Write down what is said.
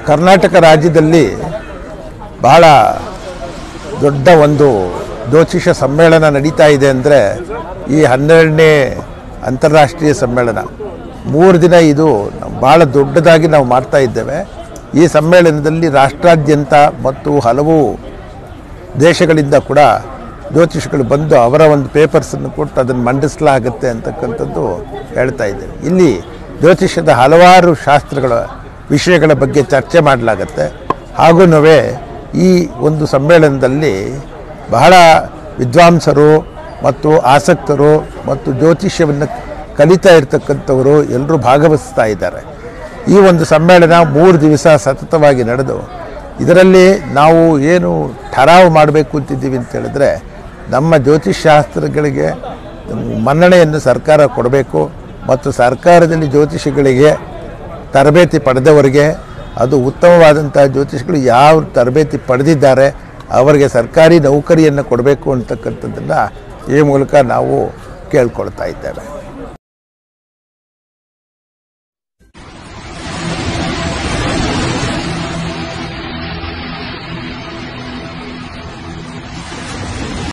ಕರ್ನಾಟಕ ರಾಜ್ಯದಲ್ಲಿ ಬಹಳ ದೊಡ್ಡ ಒಂದು ಜ್ಯೋತಿಷ ಸಮ್ಮೇಳನ ನಡೀತಾ ಇದೆ ಅಂದರೆ ಈ ಹನ್ನೆರಡನೇ ಅಂತಾರಾಷ್ಟ್ರೀಯ ಸಮ್ಮೇಳನ ಮೂರು ದಿನ ಇದು ಭಾಳ ದೊಡ್ಡದಾಗಿ ನಾವು ಮಾಡ್ತಾ ಇದ್ದೇವೆ ಈ ಸಮ್ಮೇಳನದಲ್ಲಿ ರಾಷ್ಟ್ರಾದ್ಯಂತ ಮತ್ತು ಹಲವು ದೇಶಗಳಿಂದ ಕೂಡ ಜ್ಯೋತಿಷಿಗಳು ಬಂದು ಅವರ ಒಂದು ಪೇಪರ್ಸನ್ನು ಕೊಟ್ಟು ಅದನ್ನು ಮಂಡಿಸಲಾಗುತ್ತೆ ಅಂತಕ್ಕಂಥದ್ದು ಹೇಳ್ತಾ ಇದ್ದೇವೆ ಇಲ್ಲಿ ಜ್ಯೋತಿಷ್ಯದ ಹಲವಾರು ಶಾಸ್ತ್ರಗಳ ವಿಷಯಗಳ ಬಗ್ಗೆ ಚರ್ಚೆ ಮಾಡಲಾಗತ್ತೆ ಹಾಗೂ ಈ ಒಂದು ಸಮ್ಮೇಳನದಲ್ಲಿ ಬಹಳ ವಿದ್ವಾಂಸರು ಮತ್ತು ಆಸಕ್ತರು ಮತ್ತು ಜ್ಯೋತಿಷ್ಯವನ್ನು ಕಲಿತಾ ಇರ್ತಕ್ಕಂಥವರು ಎಲ್ಲರೂ ಭಾಗವಹಿಸ್ತಾ ಇದ್ದಾರೆ ಈ ಒಂದು ಸಮ್ಮೇಳನ ಮೂರು ದಿವಸ ಸತತವಾಗಿ ನಡೆದು ಇದರಲ್ಲಿ ನಾವು ಏನು ಠರಾವು ಮಾಡಬೇಕು ಅಂತಿದ್ದೀವಿ ಅಂತ ಹೇಳಿದ್ರೆ ನಮ್ಮ ಜ್ಯೋತಿಷ್ಶಾಸ್ತ್ರಗಳಿಗೆ ಮನ್ನಣೆಯನ್ನು ಸರ್ಕಾರ ಕೊಡಬೇಕು ಮತ್ತು ಸರ್ಕಾರದಲ್ಲಿ ಜ್ಯೋತಿಷಿಗಳಿಗೆ ತರಬೇತಿ ಪಡೆದವರಿಗೆ ಅದು ಉತ್ತಮವಾದಂಥ ಜ್ಯೋತಿಷಿಗಳು ಯಾವ ತರಬೇತಿ ಪಡೆದಿದ್ದಾರೆ ಅವರಿಗೆ ಸರ್ಕಾರಿ ನೌಕರಿಯನ್ನು ಕೊಡಬೇಕು ಅಂತಕ್ಕಂಥದ್ದನ್ನು ಈ ಮೂಲಕ ನಾವು ಕೇಳ್ಕೊಳ್ತಾ ಇದ್ದೇವೆ